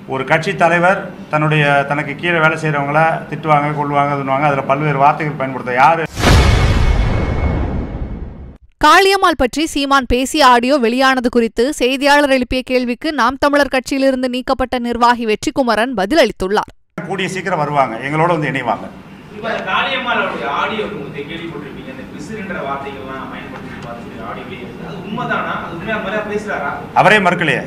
ஒரு கட்சி தலைவர் தன்னுடைய தனக்கு கீழே வேலை செய்கிறவங்கள திட்டுவாங்க கொள்வாங்க இதுவாங்க அதில் பல்வேறு வார்த்தைகள் பயன்படுத்த யார் காளியம்மாள் பற்றி சீமான் பேசிய ஆடியோ வெளியானது குறித்து செய்தியாளர் எழுப்பிய கேள்விக்கு நாம் தமிழர் கட்சியிலிருந்து நீக்கப்பட்ட நிர்வாகி வெற்றிக்குமரன் பதிலளித்துள்ளார் கூடிய சீக்கிரம் வருவாங்க எங்களோட வந்து இணைவாங்க இப்ப அந்த காளியம்மாளுடைய ஆடியோ உங்களுக்கு கேள்விப்பட்டிருப்பீங்க இந்த பிசுறுன்ற வார்த்தைகள்லாம் பயன்படுத்தி பார்த்து ஆடியோ வெளியிருக்கு அது உண்மைதானா அது உண்மையா மாதிரியா பேசுறாரா அவரே மறுக்கலையே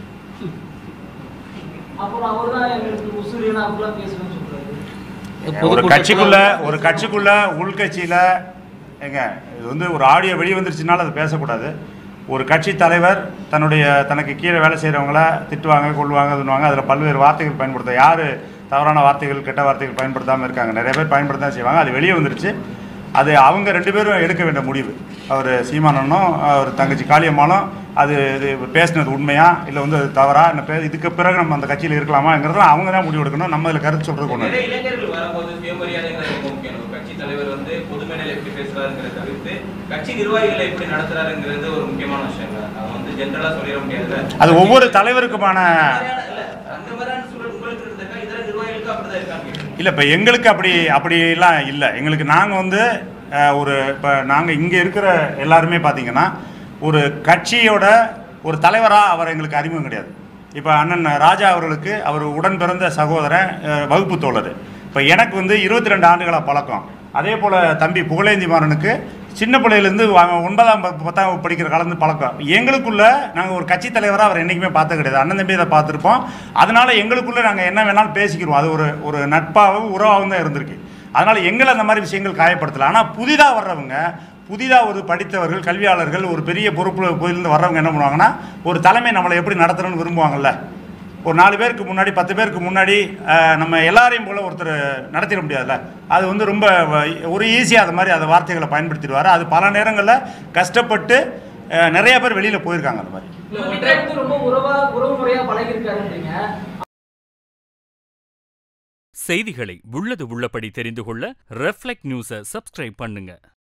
அப்புறம் அவர் தான் எங்களுக்கு உசுருன்னு அப்படிலாம் பேசுறேன்னு சொல்றாரு ஒரு கட்சிக்குள்ள ஒரு கட்சிக்குள்ள உள்கட்சியில ஏங்க இது வந்து ஒரு ஆடியோ வெளியே வந்துருச்சுனால அதை பேசக்கூடாது ஒரு கட்சி தலைவர் தன்னுடைய தனக்கு கீழே வேலை செய்கிறவங்கள திட்டுவாங்க கொள்வாங்க இதுவாங்க அதில் பல்வேறு வார்த்தைகள் பயன்படுத்த யார் தவறான வார்த்தைகள் கெட்ட வார்த்தைகள் பயன்படுத்தாமல் இருக்காங்க நிறைய பேர் பயன்படுத்த தான் செய்வாங்க அது வெளியே வந்துருச்சு அது அவங்க ரெண்டு பேரும் எடுக்க வேண்டிய முடிவு அவர் சீமானனும் அவர் தங்கச்சி காளியம்மாளும் அது இது பேசினது உண்மையா இல்லை வந்து அது தவறா என்ன பே இதுக்கு பிறகு நம்ம அந்த கட்சியில் இருக்கலாமாங்கிறத அவங்க தான் முடிவு எடுக்கணும் நம்ம இதில் கருத்து சொல்கிறது ஒன்று நிறைய இளைஞர்கள் வரும்போது சுயமரியாதைங்கிறது ரொம்ப முக்கியம் ஒரு கட்சி தலைவர் வந்து பொது மேடையில் எப்படி பேசுறாருங்கிறத தவிர்த்து கட்சி நிர்வாகிகளை எப்படி நடத்துறாருங்கிறது ஒரு முக்கியமான விஷயம் அதை வந்து ஜென்ரலா சொல்லிட முடியாதுல்ல அது ஒவ்வொரு தலைவருக்குமான இல்ல அந்த மாதிரியான சூழல் உங்களுக்கு இருந்திருக்கா இதர நிர்வாகிகளுக்கு அப்படிதான் இருக்காங்க இல்லை இப்போ எங்களுக்கு அப்படி அப்படிலாம் இல்லை எங்களுக்கு நாங்கள் வந்து அஹ், ஒரு இப்போ நாங்கள் இங்கே இருக்கிற எல்லாருமே பார்த்தீங்கன்னா ஒரு கட்சியோட ஒரு தலைவராக அவர் எங்களுக்கு அறிமுகம் கிடையாது இப்போ அண்ணன் ராஜா அவர்களுக்கு அவர் உடன் பிறந்த சகோதரன் அஹ், வகுப்பு தோழர் இப்போ எனக்கு வந்து இருபத்தி ரெண்டு ஆண்டுகளாக பழக்கம் அதே போல் தம்பி புகழேந்தி மாறனுக்கு சின்ன பிள்ளையிலேருந்து ஒன்பதாம் ப- பத்தாம் வகுப்பு படிக்கிற காலத்து பழக்கம் எங்களுக்குள்ள நாங்கள் ஒரு கட்சி தலைவராக அவர் என்றைக்குமே பார்த்தது கிடையாது அண்ணன் தம்பி இதை பார்த்துருப்போம் அதனால எங்களுக்குள்ள நாங்கள் என்ன வேணாலும் பேசிக்கிறோம் அது ஒரு ஒரு நட்பாகவும் உறவாகவும் தான் இருந்திருக்கு அதனால எங்களை அந்த மாதிரி விஷயங்கள் காயப்படுத்தல ஆனால் புதிதாக வர்றவங்க புதிதாக ஒரு படித்தவர்கள் கல்வியாளர்கள் ஒரு பெரிய பொறுப்பு போயிலிருந்து வர்றவங்க என்ன பண்ணுவாங்கன்னா ஒரு தலைமை நம்மளை எப்படி நடத்தணும்னு விரும்புவாங்கல்ல ஒரு நாலு பேருக்கு முன்னாடி பத்து பேருக்கு முன்னாடி அஹ், நம்ம எல்லாரையும் போல ஒருத்தர் நடத்திட முடியாதுல்ல அது வந்து ரொம்ப வ- ஒரு ஈஸியாக அது மாதிரி அந்த வார்த்தைகளை பயன்படுத்திடுவார் அது பல நேரங்களில் கஷ்டப்பட்டு அஹ், நிறைய பேர் வெளியில் போயிருக்காங்க அந்த மாதிரி உங்ககிட்ட வந்து ரொம்ப உறவா உறவு முறையா பழகிருக்காருன்றீங்க செய்திகளை உள்ளது உள்ளபடி தெரிந்து கொள்ள ரெஃப்ளெக்ட் நியூஸை சப்ஸ்கிரைப் பண்ணுங்க